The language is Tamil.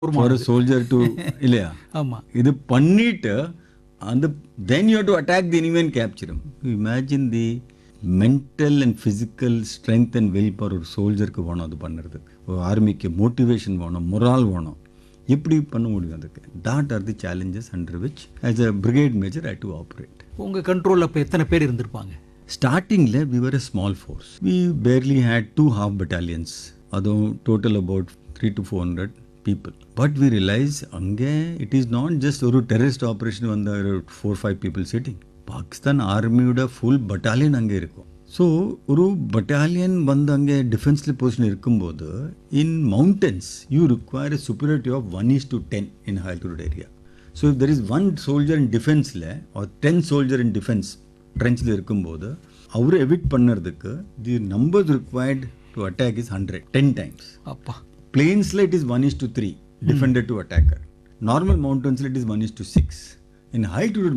ஃபார் சோல்ஜர் டு இல்லையா ஆமாம் இது பண்ணிட்டு அந்த then you to attack the enemy கேப்சரும் imagine the mental and physical strength and will power ஒரு சோல்ஜருக்கு வேணும் அது பண்ணுறதுக்கு ஒரு ஆர்மிக்கு மோட்டிவேஷன் வேணும் மொரால் வேணும் எப்படி பண்ண முடியும் அதுக்கு that are the challenges under which as a brigade major I to operate உங்கள் கண்ட்ரோலில் இப்போ எத்தனை பேர் இருந்திருப்பாங்க ஸ்டார்டிங்கில் we were a small force we barely had two half battalions அதுவும் total about three to four hundred people but we realise அங்கே இட் இஸ் நாட் ஜஸ்ட் ஒரு டெரரிஸ்ட் ஆப்ரேஷன் வந்த ஒரு four five people sitting Pakistan ஆர்மியோட ஃபுல் பட்டாலியன் அங்கே இருக்கும் ஸோ ஒரு பட்டாலியன் வந்து அங்கே டிஃபென்ஸில் பொசிஷன் இருக்கும்போது in mountains you require superiority of one is to ten in high altitude area so if there is one soldier in டிஃபென்ஸில் or ten soldier in defence ட்ரென்ச்சில் இருக்கும்போது அவரை எவிட் பண்ணுறதுக்கு the number required to attack is hundred ten times அப்பா பிளேன்ஸில் it is one is to three defended to attacker normal மவுண்டன்ஸில் it is one is to six in ஹைல்டியூட்